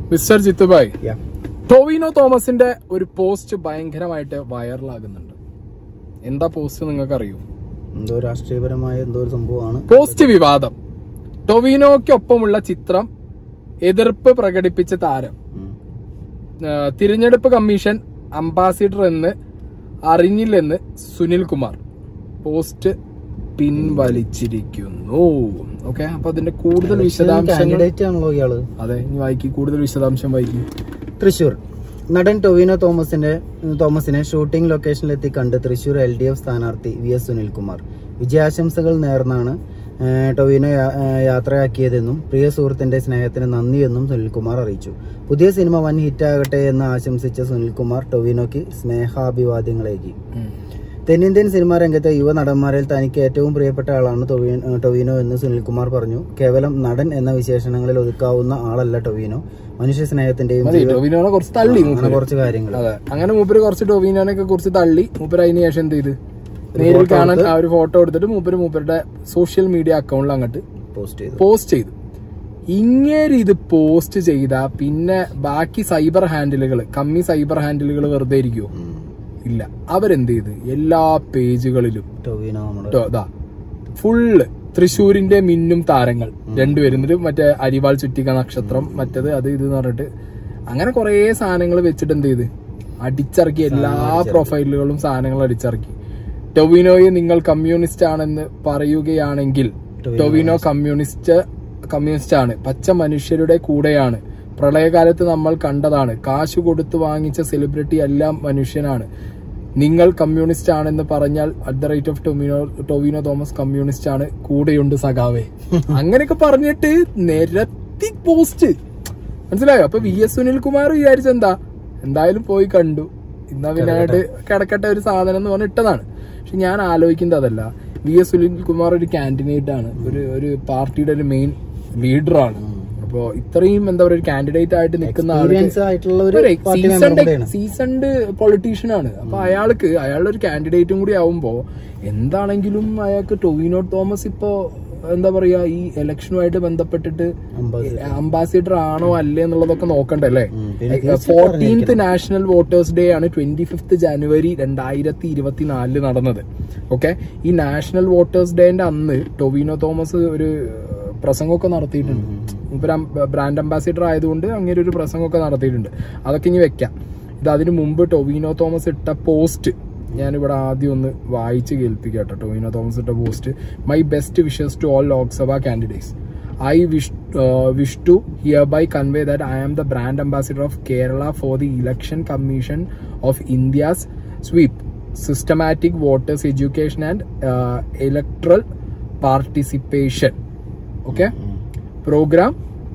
Mister ജിത്തുബായ് Yeah. Tovino തോമസിന്റെ ഒരു post ഭയങ്കരമായിട്ട് വൈറലാകുന്നുണ്ട് എന്താ പോസ്റ്റ് നിങ്ങൾക്ക് അറിയൂ എന്തോ രാഷ്ട്രീയപരമായ എന്തോ ഒരു സംഭവമാണ് പോസ്റ്റ് വിവാദം ടൊവിനോയ്ക്കൊപ്പമുള്ള ചിത്രം എതിർപ്പ് പ്രകടിപ്പിച്ച താരം ഉം. ആ, തിരഞ്ഞെടുപ്പ് കമ്മീഷൻ അംബാസിഡർ എന്ന് അറിഞ്ഞില്ലെന്ന് സുനിൽ കുമാർ പോസ്റ്റ് പിൻവലിച്ചിരിക്കുന്നു ഓക്കെ അപ്പൊ അതിന്റെ കൂടുതൽ വിശദാംശങ്ങൾ കാൻഡിഡേറ്റ് ആണല്ലോ ഇയാള് അതെ ഇനി വായിക്കി കൂടുതൽ വിശദാംശം വായിക്കി തൃശൂർ നടൻ ടൊവിനോ തോമസിന്റെ തോമസിനെ ഷൂട്ടിംഗ് ലൊക്കേഷനിലെത്തി കണ്ട് തൃശൂർ എൽ ഡി എഫ് സ്ഥാനാർത്ഥി വി എസ് സുനിൽകുമാർ വിജയാശംസകൾ നേർന്നാണ് ഏഹ്, ടൊവിനോ യാ- ഏഹ്, യാത്രയാക്കിയതെന്നും പ്രിയ സുഹൃത്തിന്റെ സ്നേഹത്തിന് നന്ദിയെന്നും സുനിൽകുമാർ അറിയിച്ചു പുതിയ സിനിമ വൻ ഹിറ്റാകട്ടെ എന്ന് ആശംസിച്ച സുനിൽകുമാർ ടൊവിനോയ്ക്ക് സ്നേഹാഭിവാദ്യങ്ങളേകി തെന്നിന്ത്യൻ സിനിമാ രംഗത്തെ യുവ നടന്മാരിൽ തനിക്ക് ഏറ്റവും പ്രിയപ്പെട്ട ആളാണ് ടൊവി- ടൊവിനോ എന്ന് സുനിൽകുമാർ പറഞ്ഞു കേവലം നടൻ എന്ന വിശേഷണങ്ങളിൽ ഒതുക്കാവുന്ന ആളല്ല ടൊവിനോ മനുഷ്യ സ്നേഹത്തിന്റെയും മതി ടൊവിനോനെ കുറച്ച് തള്ളി അങ്ങനെ മൂപ്പര്. കുറച്ച് കാര്യങ്ങൾ അതെ അങ്ങനെ മൂപ്പര് കുറച്ച് ടൊവിനോനൊക്കെ കുറിച്ച് തള്ളി മൂപ്പര് അതിന് ശേഷം എന്ത് ചെയ്ത് നേരിൽ കാണാൻ ആ ഒരു ഫോട്ടോ എടുത്തിട്ട് മൂപ്പര് മൂപ്പരുടെ സോഷ്യൽ മീഡിയ അക്കൗണ്ടിൽ അങ്ങോട്ട് പോസ്റ്റ് ചെയ്തു പോസ്റ്റ് ചെയ്തു ഇങ്ങേര് ഇത് പോസ്റ്റ് ചെയ്ത പിന്നെ ബാക്കി സൈബർ ഹാൻഡിലുകൾ കമ്മി സൈബർ ഹാൻഡിലുകൾ വെറുതെ ഇരിക്കുവോ ഉം. ഇല്ല അവരെന്ത് ചെയ്ത് എല്ലാ പേജുകളിലും ടൊവിനോ നമ്മുടെ ട്ടോ, ദാ ഫുള്ള് തൃശ്ശൂരിന്റെ മിന്നും താരങ്ങൾ രണ്ടുപേരും എന്നിട്ട് മറ്റേ അരിവാൾ ചുറ്റിക നക്ഷത്രം മറ്റത് അത് ഇത് എന്ന് പറഞ്ഞിട്ട് അങ്ങനെ കുറെ സാധനങ്ങൾ വെച്ചിട്ട് എന്ത് ചെയ്ത് അടിച്ചിറക്കി എല്ലാ പ്രൊഫൈലുകളും സാധനങ്ങൾ അടിച്ചിറക്കി ടൊവിനോയെ നിങ്ങൾ കമ്മ്യൂണിസ്റ്റ് ആണെന്ന് പറയുകയാണെങ്കിൽ ടൊവിനോ കമ്മ്യൂണിസ്റ്റ് കമ്മ്യൂണിസ്റ്റ് ആണ് പച്ച മനുഷ്യരുടെ കൂടെയാണ് പ്രളയകാലത്ത് നമ്മൾ കണ്ടതാണ് കാശ് കൊടുത്ത് വാങ്ങിച്ച സെലിബ്രിറ്റി എല്ലാം മനുഷ്യനാണ് നിങ്ങൾ കമ്മ്യൂണിസ്റ്റ് ആണെന്ന് പറഞ്ഞാൽ അറ്റ് ദ റേറ്റ് ഓഫ് ടൊമിനോ ടൊവിനോ തോമസ് കമ്മ്യൂണിസ്റ്റ് ആണ് കൂടെയുണ്ട് സഖാവേ അങ്ങനെയൊക്കെ പറഞ്ഞിട്ട് നിരത്തി പോസ്റ്റ് മനസ്സിലായോ അപ്പൊ വി എസ് സുനിൽകുമാർ വിചാരിച്ചെന്താ എന്തായാലും പോയി കണ്ടു ഇന്നാ പിന്നെ അങ്ങോട്ട് കിടക്കട്ടെ ഒരു സാധനം എന്ന് പറഞ്ഞ് ഇട്ടതാണ് പക്ഷെ ഞാൻ ആലോചിക്കുന്നത് അതല്ല വി എസ് സുനിൽകുമാർ ഒരു കാൻഡിഡേറ്റ് ആണ് ഒരു ഒരു പാർട്ടിയുടെ ഒരു മെയിൻ ലീഡറാണ് അപ്പോ ഇത്രയും എന്താ പറയുക ഒരു കാൻഡിഡേറ്റ് ആയിട്ട് നിൽക്കുന്ന ആൾക്ക് എക്സ്പീരിയൻസ് ആയിട്ടുള്ള ഒരു പാർട്ടി മെമ്പർ സീസൺഡ് കൂടെയാണ് സീസൺഡ് പൊളിറ്റീഷ്യൻ ആണ് അപ്പൊ അയാൾക്ക് അയാളുടെ ഒരു കാൻഡിഡേറ്റും കൂടി ആവുമ്പോ എന്താണെങ്കിലും അയാൾക്ക് ടൊവിനോ തോമസ് ഇപ്പോ എന്താ പറയാ ഈ ഇലക്ഷനുമായിട്ട് ബന്ധപ്പെട്ടിട്ട് അംബാസിഡർ. അംബാസിഡർ ആണോ അല്ലേ എന്നുള്ളതൊക്കെ നോക്കണ്ടല്ലേ ഉം. പിന്നെ ഫോർട്ടീൻത്ത് നാഷണൽ വോട്ടേഴ്സ് ഡേ ആണ് ട്വന്റി ഫിഫ്ത്ത് ജനുവരി രണ്ടായിരത്തി ഇരുപത്തിനാലില് നടന്നത് ഓക്കെ ഈ നാഷണൽ വോട്ടേഴ്സ് ഡേന്റെ അന്ന് ടൊവിനോ തോമസ് ഒരു പ്രസംഗമൊക്കെ നടത്തിയിട്ടുണ്ട് ഇപ്പൊ ബ്രാൻഡ് അംബാസിഡർ ആയതുകൊണ്ട് അങ്ങനെ ഒരു പ്രസംഗമൊക്കെ നടത്തിയിട്ടുണ്ട് അതൊക്കെ ഇനി വെക്കാം ഇത് അതിനു മുമ്പ് ടൊവിനോ തോമസ് ഇട്ട പോസ്റ്റ് ഞാനിവിടെ ആദ്യം ഒന്ന് വായിച്ച് കേൾപ്പിക്കാം കേട്ടോ ടൊവിനോ തോമസ് ഇട്ട post my best wishes to all Lok Sabha candidates I wish uh, wish to hereby convey that I am the brand ambassador of Kerala for the Election Commission of India's sweep, systematic voters education and uh, electoral participation. Okay, program,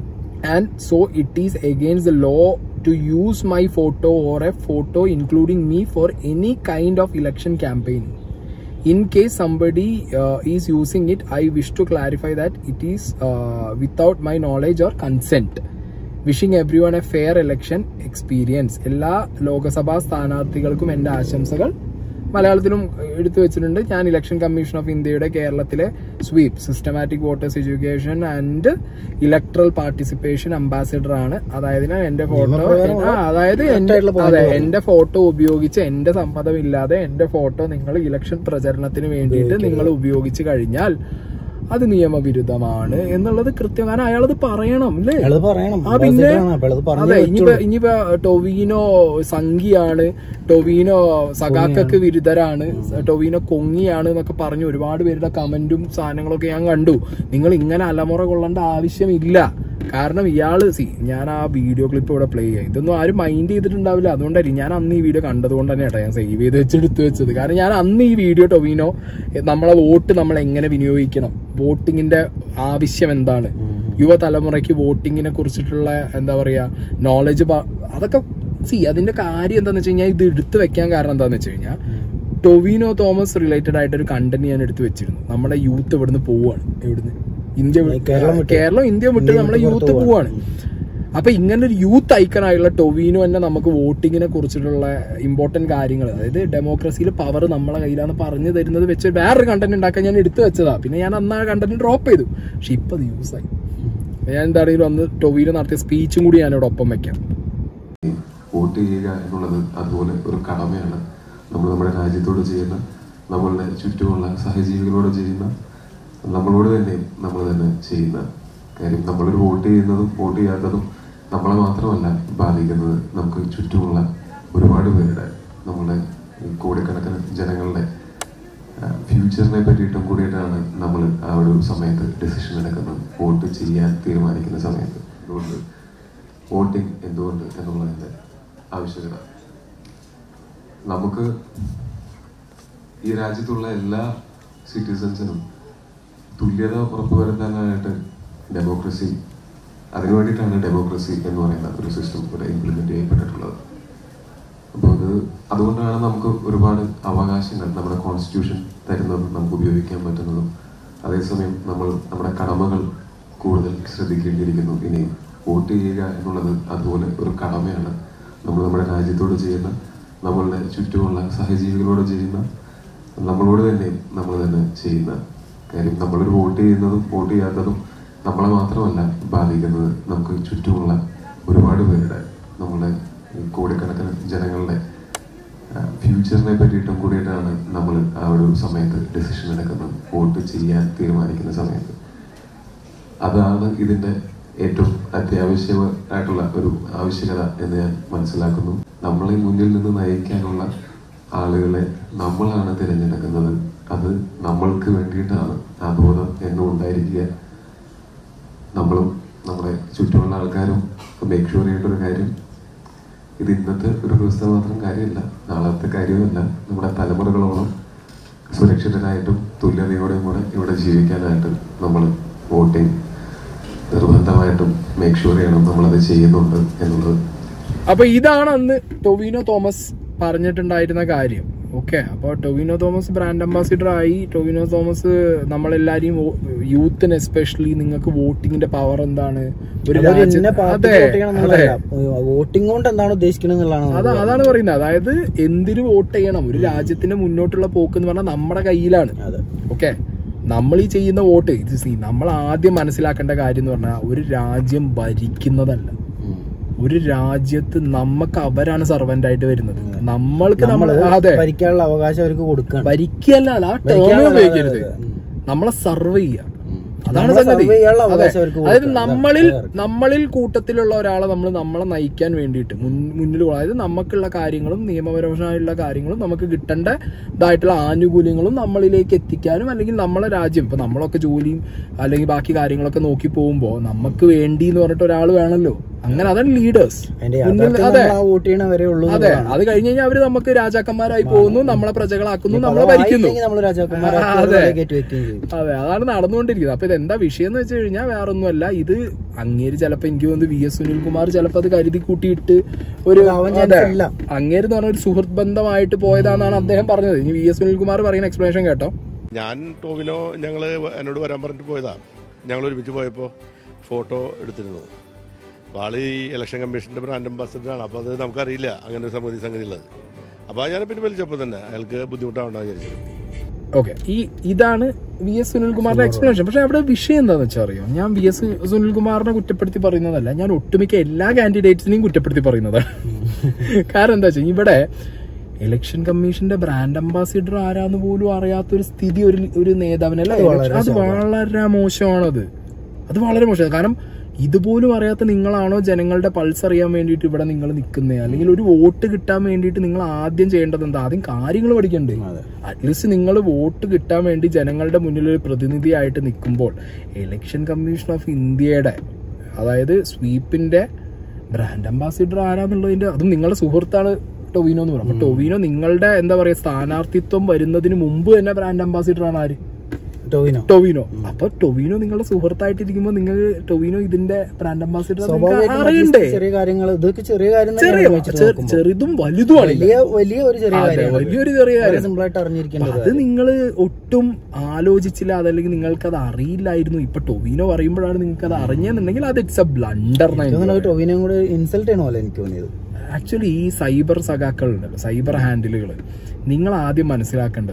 and so it is against the law to use my photo or a photo including me for any kind of election campaign. In case somebody uh, is using it, I wish to clarify that it is uh, without my knowledge or consent. Wishing everyone a fair election experience എല്ലാ ലോകസഭാ സ്ഥാനാർത്ഥികൾക്കും എൻ്റെ ആശംസകൾ മലയാളത്തിലും എടുത്തു വെച്ചിട്ടുണ്ട് ഞാൻ election commission of ഇന്ത്യയുടെ കേരളത്തിലെ SVEEP systematic voters education and electoral participation ambassador ആണ് അതായത് ഞാൻ എന്റെ ഫോട്ടോ നിയമപ്രകാരമുള്ള അതായത് correct എന്റെ ആയിട്ടുള്ള point അതെ ആണ്. എന്റെ ഫോട്ടോ ഉപയോഗിച്ച് എന്റെ സമ്മതമില്ലാതെ എന്റെ ഫോട്ടോ നിങ്ങൾ ഇലക്ഷൻ പ്രചരണത്തിന് വേണ്ടിയിട്ട് നിങ്ങൾ ഉപയോഗിച്ച് കഴിഞ്ഞാൽ അത് നിയമവിരുദ്ധമാണ് എന്നുള്ളത് കൃത്യം കാരണം അയാളത് പറയണം അല്ലേ അയാളത് പറയണം ആ പിന്നെ ambassador ആണ്. അപ്പൊ അയാളത് പറഞ്ഞേ അതെ ഇനിയിപ്പോ പറ്റുള്ളൂ. ഇനിയിപ്പോ ടൊവീനോ സംഘിയാണ് ടൊവീനോ സഖാക്കൾക്ക് വിരുദ്ധരാണ് ടൊവീനോ കൊങ്ങിയാണ് എന്നൊക്കെ പറഞ്ഞ് ഒരുപാട് പേരുടെ കമന്റും സാധനങ്ങളൊക്കെ ഞാൻ കണ്ടു നിങ്ങൾ ഇങ്ങനെ അലമുറ കൊള്ളേണ്ട ആവശ്യമില്ല കാരണം ഇയാള് സി ഞാൻ ആ വീഡിയോ ക്ലിപ്പ് ഇവിടെ പ്ലേ ചെയ്യാം ഇതൊന്നും ആരും മൈൻഡ് ചെയ്തിട്ടുണ്ടാവില്ല അതുകൊണ്ടായിരിക്കും ഞാൻ അന്ന് ഈ വീഡിയോ കണ്ടതുകൊണ്ട് തന്നെ കേട്ടോ ഞാൻ സേവ് ചെയ്ത് വെച്ചെടുത്ത് വെച്ചത് കാരണം ഞാൻ അന്ന് ഈ വീഡിയോ ടൊവീനോ നമ്മളെ വോട്ട് നമ്മൾ എങ്ങനെ വിനിയോഗിക്കണം വോട്ടിങ്ങിന്റെ ആവശ്യം എന്താണ് യുവതലമുറയ്ക്ക് വോട്ടിങ്ങിനെ കുറിച്ചിട്ടുള്ള എന്താ പറയാ നോളജ് അതൊക്കെ സി അതിന്റെ കാര്യം എന്താന്ന് വെച്ച് കഴിഞ്ഞാൽ ഇത് എടുത്തു വെക്കാൻ കാരണം എന്താന്ന് വെച്ച് കഴിഞ്ഞാൽ ടൊവിനോ തോമസ് റിലേറ്റഡ് ആയിട്ട് ഒരു കണ്ടന്റ് ഞാൻ എടുത്തു വെച്ചിരുന്നു നമ്മുടെ യൂത്ത് ഇവിടുന്ന് പോവാണ് എവിടുന്ന് ഇന്ത്യ വി- കേരളം വിട്ട്. കേരളം ഇന്ത്യ വിട്ട് ഇന്ത്യ നമ്മളെ വിട്ട് യൂത്ത് പുറത്ത് പോവാണ് അപ്പൊ ഇങ്ങനെ ഒരു യൂത്ത് ഐക്കണായുള്ള ടൊവിനോ തന്നെ നമുക്ക് വോട്ടിങ്ങിനെ കുറിച്ചിട്ടുള്ള ഇമ്പോർട്ടന്റ് കാര്യങ്ങൾ അതായത് ഡെമോക്രസിയിൽ പവർ നമ്മളെ കയ്യിലാന്ന് പറഞ്ഞു തരുന്നത് വെച്ച് വേറൊരു കണ്ടന്റ് ഉണ്ടാക്കാൻ ഞാൻ എടുത്തു വെച്ചതാ പിന്നെ ഞാൻ അന്ന് ആ കണ്ടന്റ് ഡ്രോപ്പ് ചെയ്തു പക്ഷെ ഇപ്പൊ അത് യൂസ് ആയി ഞാൻ എന്താണെങ്കിലും അന്ന് ടൊവീനോ നടത്തിയ സ്പീച്ചും കൂടി ഞാനിവിടെ ഒപ്പം വെക്കാം വോട്ട് ചെയ്യുക എന്നുള്ളത് അതുപോലെ ഒരു കടമയാണ് നമ്മൾ നമ്മുടെ രാജ്യത്തോട് ചെയ്യുന്ന നമ്മളുടെ ചുറ്റുമുള്ള സഹജീവികളോട് ചെയ്യുന്ന നമ്മളോട് തന്നെ നമ്മൾ തന്നെ ചെയ്യുന്ന കാര്യം നമ്മളൊരു വോട്ട് ചെയ്യുന്നതും വോട്ട് ചെയ്യാത്തതും നമ്മളെ മാത്രമല്ല ബാധിക്കുന്നത് നമുക്ക് ചുറ്റുമുള്ള ഒരുപാട് പേരുടെ നമ്മുടെ ഈ കോടിക്കണക്കിന് ജനങ്ങളുടെ ഫ്യൂച്ചറിനെ പറ്റിയിട്ടും കൂടിയിട്ടാണ് നമ്മൾ ആ ഒരു സമയത്ത് ഡെസിഷൻ എടുക്കുന്നത് വോട്ട് ചെയ്യാൻ തീരുമാനിക്കുന്ന സമയത്ത് അതുകൊണ്ട് വോട്ടിംഗ് എന്തുകൊണ്ട് എന്നുള്ളതിൻ്റെ ആവശ്യകത നമുക്ക് ഈ രാജ്യത്തുള്ള എല്ലാ സിറ്റിസൺസിനും തുല്യത ഉറപ്പുവരുത്താനായിട്ട് ഡെമോക്രസി അതിനു വേണ്ടിയിട്ടാണ് ഡെമോക്രസി എന്ന് പറയുന്ന ഒരു സിസ്റ്റം ഇവിടെ ഇംപ്ലിമെന്റ് ചെയ്യപ്പെട്ടിട്ടുള്ളത് അപ്പോൾ അത് അതുകൊണ്ടാണ് നമുക്ക് ഒരുപാട് അവകാശങ്ങൾ നമ്മുടെ കോൺസ്റ്റിറ്റ്യൂഷൻ തരുന്നതും നമുക്ക് ഉപയോഗിക്കാൻ പറ്റുന്നതും അതേസമയം നമ്മൾ നമ്മുടെ കടമകൾ കൂടുതൽ ശ്രദ്ധിക്കേണ്ടിയിരിക്കുന്നു ഇനി വോട്ട് ചെയ്യുക എന്നുള്ളത് അതുപോലെ ഒരു കടമയാണ് നമ്മൾ നമ്മുടെ രാജ്യത്തോട് ചെയ്യുന്ന നമ്മളുടെ ചുറ്റുമുള്ള സഹജീവികളോട് ചെയ്യുന്ന നമ്മളോട് തന്നെ നമ്മൾ തന്നെ ചെയ്യുന്ന കാര്യം നമ്മളൊരു വോട്ട് ചെയ്യുന്നതും വോട്ട് ചെയ്യാത്തതും നമ്മളെ മാത്രമല്ല ബാധിക്കുന്നത് നമുക്ക് ചുറ്റുമുള്ള ഒരുപാട് പേരുടെ നമ്മുടെ ഈ കോടിക്കണക്കിന് ജനങ്ങളുടെ ഫ്യൂച്ചറിനെ പറ്റിയിട്ടും കൂടിയിട്ടാണ് നമ്മൾ ആ ഒരു സമയത്ത് ഡെസിഷൻ എടുക്കുന്നത് വോട്ട് ചെയ്യാൻ തീരുമാനിക്കുന്ന സമയത്ത് അതാണ് ഇതിന്റെ ഏറ്റവും അത്യാവശ്യമായിട്ടുള്ള ഒരു ആവശ്യകത എന്ന് ഞാൻ മനസ്സിലാക്കുന്നു നമ്മളെ മുന്നിൽ നിന്ന് നയിക്കാനുള്ള ആളുകളെ നമ്മളാണ് തിരഞ്ഞെടുക്കുന്നത് അത് നമ്മൾക്ക് വേണ്ടിയിട്ടാണ് ആ ബോധം എന്നും ഉണ്ടായിരിക്കുക നമ്മളും നമ്മുടെ ചുറ്റുമുള്ള ആൾക്കാരും മേക്ക് ഷുവർ ചെയ്യേണ്ട ഒരു കാര്യം ഇത് ഇന്നത്തെ ഒരു ദിവസത്തെ മാത്രം കാര്യമല്ല നാളത്തെ കാര്യമല്ല നമ്മുടെ തലമുറകളോളം സുരക്ഷിതരായിട്ടും തുല്യതയോടെയും കൂടെ ഇവിടെ ജീവിക്കാനായിട്ട് നമ്മൾ വോട്ടിംഗ് നിർബന്ധമായിട്ടും മേക്ക് ഷുവർ ചെയ്യണം നമ്മളത് ചെയ്യുന്നുണ്ട് എന്നുള്ളത് അപ്പൊ ഇതാണ് അന്ന് ടൊവിനോ തോമസ് പറഞ്ഞിട്ടുണ്ടായിരുന്ന കാര്യം ഓക്കെ അപ്പോൾ ടൊവിനോ തോമസ് ബ്രാൻഡ് അംബാസിഡർ ആയി ടൊവിനോ തോമസ് നമ്മളെല്ലാരെയും യൂത്തിന് എസ്പെഷ്യലി നിങ്ങൾക്ക് വോട്ടിങ്ങിന്റെ പവർ എന്താണ് ഒരു അതൊരു രാജ്യ- ഇന്ന പാർട്ടി അതെ, വോട്ട് ചെയ്യണം അതെ. എന്നുള്ളതല്ല വോട്ടിംഗ് കൊണ്ട് എന്താണ് ഉദ്ദേശിക്കുന്നത് എന്നുള്ളതാണ് അതാ അതാണ് പറയുന്നത് അതായത് എന്തിനു വോട്ട് ചെയ്യണം ഒരു രാജ്യത്തിന്റെ മുന്നോട്ടുള്ള പോക്ക് എന്ന് പറഞ്ഞാൽ നമ്മുടെ കയ്യിലാണ് അതെ ഓക്കെ നമ്മൾ ഈ ചെയ്യുന്ന വോട്ട് ഇത് സീ നമ്മൾ ആദ്യം മനസ്സിലാക്കേണ്ട കാര്യം എന്ന് പറഞ്ഞാൽ ഒരു രാജ്യം ഭരിക്കുന്നതല്ല ഉം. ഒരു രാജ്യത്ത് നമുക്ക് അവരാണ് സർവന്റ് ആയിട്ട് വരുന്നത് നമ്മൾക്ക് നമ്മൾ നമ്മള് അതെ ഭരിക്കാനുള്ള അവകാശം അവർക്ക് കൊടുക്കണം ഭരിക്കല്ല ആ ടേം ഭരിക്കാനുള്ള ഉപയോഗിക്കരുത് അതെ, അതെ. നമ്മളെ സർവ് ചെയ്യുക ഉം. അതാണ് നമ്മളെ സംഗതി സർവ് ചെയ്യാനുള്ള അതെ. അവകാശം അവർക്ക് അതായത് കൊടുക്കണം. നമ്മളിൽ അതാണ് നമ്മളിൽ കൂട്ടത്തിലുള്ള ഒരാളെ നമ്മൾ നമ്മളെ നയിക്കാൻ വേണ്ടിയിട്ട് മുൻ- മുന്നിൽ കൊ- അതായത് നമുക്കുള്ള കാര്യങ്ങളും നിയമപരമായുള്ള കാര്യങ്ങളും നമുക്ക് കിട്ടേണ്ടതായിട്ടുള്ള ആനുകൂല്യങ്ങളും നമ്മളിലേക്ക് എത്തിക്കാനും അല്ലെങ്കിൽ നമ്മളെ രാജ്യം ഇപ്പൊ നമ്മളൊക്കെ ജോലിയും അല്ലെങ്കിൽ ബാക്കി കാര്യങ്ങളൊക്കെ നോക്കി പോകുമ്പോൾ നമുക്ക് വേണ്ടി എന്ന് പറഞ്ഞിട്ട് ഒരാൾ വേണമല്ലോ അങ്ങനെ അതാണ് ലീഡേഴ്സ് അതിന്റെ യാഥാർത്ഥ്യം അതെ നമ്മൾ ആ വോട്ട് ചെയ്യണ വരെ ഉള്ളൂ അതെ അത് കഴിഞ്ഞ് കഴിഞ്ഞാൽ അവര് നമുക്ക് രാജാക്കന്മാരായി പോകുന്നു നമ്മളെ പ്രജകളാക്കുന്നു നമ്മളെ ഭരിക്കുന്നു നമ്മൾ രാജാക്കന്മാരെ ആ, അതെ. കയറ്റി വെക്കുകയും ചെയ്യും അതെ അതാണ് നടന്നുകൊണ്ടിരിക്കുന്നത് അപ്പൊ ഇത് എന്താ വിഷയം എന്ന് വെച്ച് കഴിഞ്ഞാൽ വേറൊന്നുമല്ല ഇത് അങ്ങേര് ചിലപ്പോ എനിക്ക് തോന്നുന്നു വി എസ് സുനിൽകുമാർ ചിലപ്പോ അത് കരുതി കൂട്ടിയിട്ട് ഒരു ഇതാവാൻ chance അതെ, ഇല്ല. അങ്ങേര് എന്ന് പറഞ്ഞ ഒരു സുഹൃത്ത് ബന്ധമായിട്ട് പോയതാണെന്നാണ് അദ്ദേഹം പറഞ്ഞത് ഇനി വി എസ് സുനിൽകുമാർ പറയുന്ന എക്സ്പ്ലനേഷൻ കേട്ടോ ഞാൻ ടോവിനോ ഞങ്ങൾ എന്നോട് വരാൻ പറഞ്ഞിട്ട് പോയതാണ് ഞങ്ങൾ ഒരുമിച്ച് പോയപ്പോൾ ഫോട്ടോ എടുത്തിരുന്നു അപ്പോൾ ആൾ ഈ ഇലക്ഷൻ കമ്മീഷൻ്റെ ബ്രാൻഡ് അംബാസഡറാണ് അപ്പോൾ അത് നമുക്കറിയില്ല അങ്ങനെ ഒരു സംഗതി സംഗതി ഉള്ളത് അപ്പോൾ ഞാൻ പിന്നെ വിളിച്ചപ്പോൾ തന്നെ അയാൾക്ക് ബുദ്ധിമുട്ടാവണ്ടെന്ന് വിചാരിച്ചു ഓക്കെ ഈ ഇതാണ് വി എസ് സുനിൽകുമാറിന്റെ എക്സ്പ്ലനേഷൻ പക്ഷെ അവിടെ വിഷയം എന്താണെന്ന് വെച്ചാൽ അറിയോ ഞാൻ വി എസ് സുനിൽകുമാറിനെ കുറ്റപ്പെടുത്തി പറയുന്നതല്ല ഞാൻ ഒട്ടുമിക്ക എല്ലാ കാൻഡിഡേറ്റ്സിനെയും കുറ്റപ്പെടുത്തി പറയുന്നതാണ് കാരണം എന്താ വെച്ചാൽ ഇവിടെ ഇലക്ഷൻ കമ്മീഷന്റെ ബ്രാൻഡ് അംബാസിഡർ ആരാന്ന് പോലും അറിയാത്തൊരു സ്ഥിതി ഒരു ഒരു നേതാവിനല്ല അത് വളരെ അത് വളരെ മോശമാണത് അത് വളരെ മോശമാണ് കാരണം ഇതുപോലും അറിയാത്ത നിങ്ങളാണോ ജനങ്ങളുടെ പൾസ് അറിയാൻ വേണ്ടിയിട്ട് ഇവിടെ നിങ്ങൾ നിൽക്കുന്നത് അല്ലെങ്കിൽ ഒരു വോട്ട് കിട്ടാൻ വേണ്ടിയിട്ട് നിങ്ങൾ ആദ്യം ചെയ്യേണ്ടത് എന്താ ആദ്യം കാര്യങ്ങൾ പഠിക്കണ്ടേ അതെ. അറ്റ്ലീസ്റ്റ് നിങ്ങൾ വോട്ട് കിട്ടാൻ വേണ്ടി ജനങ്ങളുടെ മുന്നിൽ ഒരു പ്രതിനിധിയായിട്ട് നിൽക്കുമ്പോൾ ഇലക്ഷൻ കമ്മീഷൻ ഓഫ് ഇന്ത്യയുടെ അതായത് സ്വീപ്പിന്റെ ബ്രാൻഡ് അംബാസിഡർ ആരാന്നുള്ളതിന്റെ അതും നിങ്ങളുടെ സുഹൃത്താണ് ടൊവിനോ എന്ന് പറയുന്നത് അപ്പൊ ടൊവിനോ നിങ്ങളുടെ എന്താ പറയാ സ്ഥാനാർത്ഥിത്വം വരുന്നതിന് മുമ്പ് തന്നെ ബ്രാൻഡ് അംബാസിഡർ ആണ് ആര് ടോവിനോ ടൊവിനോ അപ്പൊ ടൊവിനോ നിങ്ങളുടെ സുഹൃത്തായിട്ടിരിക്കുമ്പോ നിങ്ങൾ ടൊവിനോ ഇതിന്റെ ബ്രാൻഡ് അംബാസിഡർ സ്വാഭാവികമായിട്ടും അറിയണ്ടേ ചെറിയ കാര്യങ്ങൾ ഇതൊക്കെ ചെറിയ കാര്യം ചെറിയ തന്നെയാണ് വെച്ചിട്ട് ചെ- നോക്കുമ്പോൾ. ചെറുതും വലുതുമാണ് ഇത്. വലിയ വലിയ ഒരു ചെറിയ അതെ, കാര്യം വലിയൊരു ചെറിയ കാര്യം സിമ്പിൾ ആയിട്ട് അറിഞ്ഞിരിക്കേണ്ടത് അത് നിങ്ങൾ ഒട്ടും ആലോചിച്ചില്ല അതല്ലെങ്കിൽ നിങ്ങൾക്ക് അത് അറിയില്ലായിരുന്നു ഇപ്പൊ ടൊവിനോ പറയുമ്പോഴാണ് നിങ്ങൾക്ക് അത് അറിഞ്ഞെന്നുണ്ടെങ്കിൽ അത് ഇറ്റ്സ് എ ബ്ലണ്ടർ ടോവിനെയും കൂടെ ഇൻസൾട്ട് ചെയ്യണ പോലെ എനിക്ക് തോന്നിയത് ആക്ച്വലി ഈ സൈബർ സഖാക്കൾ ഉണ്ടല്ലോ സൈബർ ഹാൻഡിലുകൾ നിങ്ങൾ ആദ്യം മനസ്സിലാക്കേണ്ടത്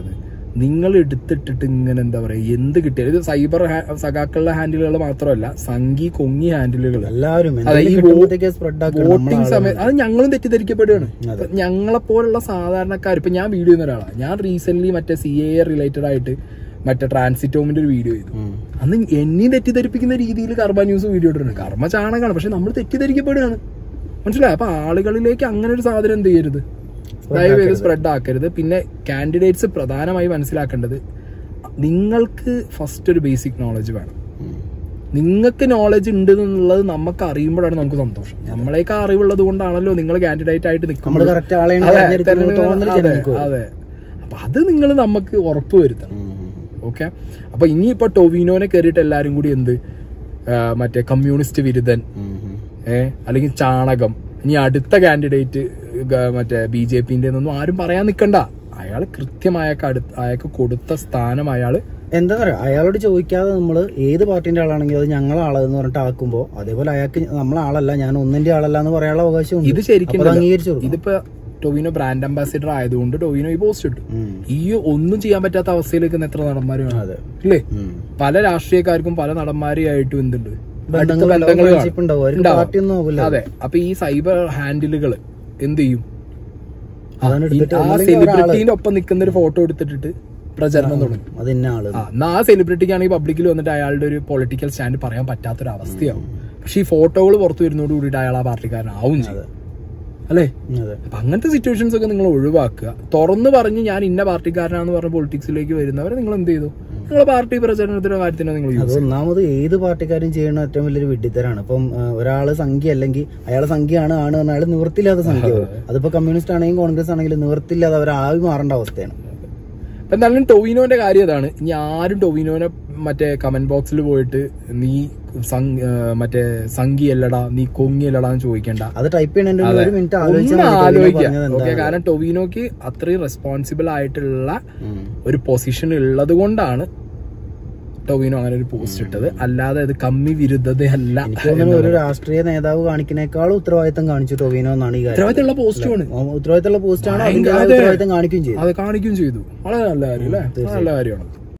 നിങ്ങൾ എടുത്തിട്ടിട്ട് ഇങ്ങനെ എന്താ പറയാ എന്ത് കിട്ടിയാലും ഇത് സൈബർ ഹാ- സഖാക്കളുടെ ഹാൻഡിലുകൾ മാത്രമല്ല സംഘി കൊങ്ങി ഹാൻഡിലുകൾ എല്ലാവരും അതെ ഈ കിട്ടുമ്പോഴത്തേക്ക് സ്പ്രെഡ് ആക്കണം വോട്ടിംഗ് സമയത്ത് അത് ഞങ്ങളും തെറ്റിദ്ധരിക്കപ്പെടുകയാണ് അതെ. ഞങ്ങളെ പോലുള്ള സാധാരണക്കാർ ഇപ്പൊ ഞാൻ വീഡിയോ ചെയ്യുന്ന ഒരാളാണ് ഞാൻ റീസെന്റ് മറ്റേ സി എ റിലേറ്റഡ് ആയിട്ട് മറ്റേ ട്രാൻസിറ്റോമിന്റെ ഒരു വീഡിയോ ചെയ്തു അന്ന് എന്നെയും തെറ്റിദ്ധരിപ്പിക്കുന്ന രീതിയിൽ കർമ്മ ന്യൂസ് വീഡിയോ ഇട്ടിട്ടുണ്ട് കർമ്മ ചാണകമാണ് പക്ഷെ നമ്മൾ തെറ്റിദ്ധരിക്കപ്പെടുകയാണ് മനസ്സിലായി അപ്പൊ ആളുകളിലേക്ക് അങ്ങനെ ഒരു സാധനം എന്ത് ചെയ്യരുത് ദയവ് ചെയ്ത് സ്പ്രെഡ് ആക്കരുത് പിന്നെ കാൻഡിഡേറ്റ്സ് പ്രധാനമായി മനസ്സിലാക്കേണ്ടത് നിങ്ങൾക്ക് ഫസ്റ്റ് ഒരു ബേസിക് നോളജ് വേണം നിങ്ങൾക്ക് നോളജ് ഉണ്ട് എന്നുള്ളത് നമുക്ക് അറിയുമ്പോഴാണ് നമുക്ക് സന്തോഷം നമ്മളേക്ക് അറിവുള്ളത് കൊണ്ടാണല്ലോ നിങ്ങൾ കാൻഡിഡേറ്റ് ആയിട്ട് നമ്മൾ നിൽക്കുന്നത് കറക്റ്റ് ആളെയാണ് അതെ, തെരഞ്ഞെടുക്കുന്നത് തോന്നൽ അതെ, ജനങ്ങൾക്ക് വരും. അതെ അപ്പൊ അത് നിങ്ങൾ നമുക്ക് ഉറപ്പ് വരുത്തണം ഉം. ഓക്കെ അപ്പൊ ഇനിയിപ്പോ ടൊവിനോനെ കയറിയിട്ട് എല്ലാരും കൂടി എന്ത് ആ, മറ്റേ കമ്മ്യൂണിസ്റ്റ് വിരുദ്ധൻ ഉം. ഉം. ഏ അല്ലെങ്കിൽ ചാണകം ഇനി അടുത്ത കാൻഡിഡേറ്റ് മറ്റേ ബി ജെ പിന്റെ ഒന്നും ആരും പറയാൻ നിക്കണ്ട അയാൾ കൃത്യമായ അയാൾക്ക് കൊടുത്ത സ്ഥാനം അയാള് എന്താ പറയാ അയാളോട് ചോദിക്കാതെ നമ്മൾ ഏത് പാർട്ടിന്റെ ആളാണെങ്കിൽ അത് ഞങ്ങളെ ആളെന്ന് പറഞ്ഞിട്ട് ആക്കുമ്പോ അതേപോലെ അയാൾക്ക് നമ്മളെ ആളല്ല ഞാൻ ഒന്നിന്റെ ആളല്ല എന്ന് പറയാനുള്ള അവകാശം ഇത് ശരിക്കും അപ്പൊ അത് അംഗീകരിച്ചു കൊടുക്കണം. ഇതിപ്പോ ടൊവിനോ ബ്രാൻഡ് അംബാസിഡർ ആയതുകൊണ്ട് ടൊവിനോ ഈ പോസ്റ്റ് ഇട്ടു ഉം. ഈ ഒന്നും ചെയ്യാൻ പറ്റാത്ത അവസ്ഥയിലേക്ക് നിൽക്കുന്ന എത്ര നടന്മാരും അതെ. ഇല്ലേ ഉം. പല രാഷ്ട്രീയക്കാർക്കും പല നടന്മാരുമായിട്ടും എന്തുണ്ട് അടുത്ത ബന്ധങ്ങൾ ബന്ധങ്ങൾ കാണും. friendship ഉണ്ടാവും. അവർക്ക് ഉണ്ടാവും. പാർട്ടിയൊന്നും ആവില്ല. അതെ അപ്പൊ ഈ സൈബർ ഹാൻഡിലുകൾ എന്ത് ചെയ്യും അതാണ് ഈ- എടുത്തിട്ട് ആ ഒന്നുമില്ലെങ്കിൽ ഒരാള് സെലിബ്രിറ്റീന്റെ ഒപ്പം നിൽക്കുന്ന ഒരു ഫോട്ടോ എടുത്തിട്ടിട്ട് പ്രചരണം തുടങ്ങും അത് ഇന്ന ആള് ആ എന്നാ ആ സെലിബ്രിറ്റിക്കാണെങ്കിൽ പബ്ലിക്കിൽ വന്നിട്ട് അയാളുടെ ഒരു പൊളിറ്റിക്കൽ സ്റ്റാൻഡ് പറയാൻ പറ്റാത്തൊരു അവസ്ഥയാവും പക്ഷെ ഈ ഫോട്ടോകൾ പുറത്തു വരുന്നതോട് കൂടിയിട്ട് അയാൾ ആ പാർട്ടിക്കാരനാവും ചെയ്യും അല്ലേ അതെ അപ്പൊ അങ്ങനത്തെ സിറ്റുവേഷൻസ് ഒക്കെ നിങ്ങൾ ഒഴിവാക്കുക തുറന്നു പറഞ്ഞ് ഞാൻ ഇന്ന പാർട്ടിക്കാരനാന്ന് പറഞ്ഞ പൊളിറ്റിക്സിലേക്ക് വരുന്നവരെ നിങ്ങൾ എന്ത് ചെയ്തു നിങ്ങൾ പാർട്ടി പ്രചരണത്തിനോ കാര്യത്തിനോ നിങ്ങൾ അത് യൂസ് ഒന്നാമത് ഏത് പാർട്ടിക്കാരും ചെയ്യുന്ന ഏറ്റവും വലിയൊരു വിഡ്ഢിത്തരാണ് ഇപ്പം ആ, ഒരാള് സംഖ്യ അല്ലെങ്കിൽ അയാളെ സംഖ്യയാണ് ആണ് എന്ന് അയാൾ നിവൃത്തില്ലാത്ത സംഖ്യ അതിപ്പോ കമ്മ്യൂണിസ്റ്റ് ആണെങ്കിലും കോൺഗ്രസ് ആണെങ്കിലും നിവൃത്തില്ലാതെ അവർ ആവി മാറേണ്ട അവസ്ഥയാണ് അപ്പൊ എന്തായാലും ടൊവിനോന്റെ കാര്യം അതാണ് ഇനി ആരും ടൊവിനോനെ മറ്റേ കമന്റ് ബോക്സിൽ പോയിട്ട് നീ സം- ആ, മറ്റേ സംഘി അല്ലടാ നീ കൊങ്ങി അല്ലടാ എന്ന് ചോദിക്കണ്ട അത് ടൈപ്പ് ചെയ്യണതിന്റെ അതെ. ഒരു മിനിറ്റ് ഒന്ന് ആലോചിച്ചാൽ മതി ടോവിനോ ആലോചിക്കുക പറഞ്ഞത് ഓക്കെ എന്താണ്. കാരണം ടൊവിനോക്ക് അത്രയും റെസ്പോൺസിബിൾ ആയിട്ടുള്ള ഉം. ഒരു പൊസിഷൻ ഉള്ളത് കൊണ്ടാണ് ടൊവിനോ അങ്ങനെ ഒരു പോസ്റ്റ് ഇട്ടത് അല്ലാതെ ഇത് കമ്മി വിരുദ്ധതയല്ല എനിക്ക് തോന്നുന്നു ഒരു രാഷ്ട്രീയ നേതാവ് കാണിക്കുന്നേക്കാളും ഉത്തരവാദിത്തം കാണിച്ചു ടോവിനോ എന്നാണ് ഈ കാര്യം ഉത്തരവാദിത്തമുള്ള പോസ്റ്റുമാണ് ഉത്തരവാദിത്തമുള്ള പോസ്റ്റാണ് അതിന്റെ ആ ഭയങ്കര- ഉത്തരവാദിത്തം കാണിക്കുകയും ചെയ്തു അത് കാണിക്കുകയും ചെയ്തു വളരെ നല്ല കാര്യം അല്ലേ വളരെ നല്ല കാര്യമാണ്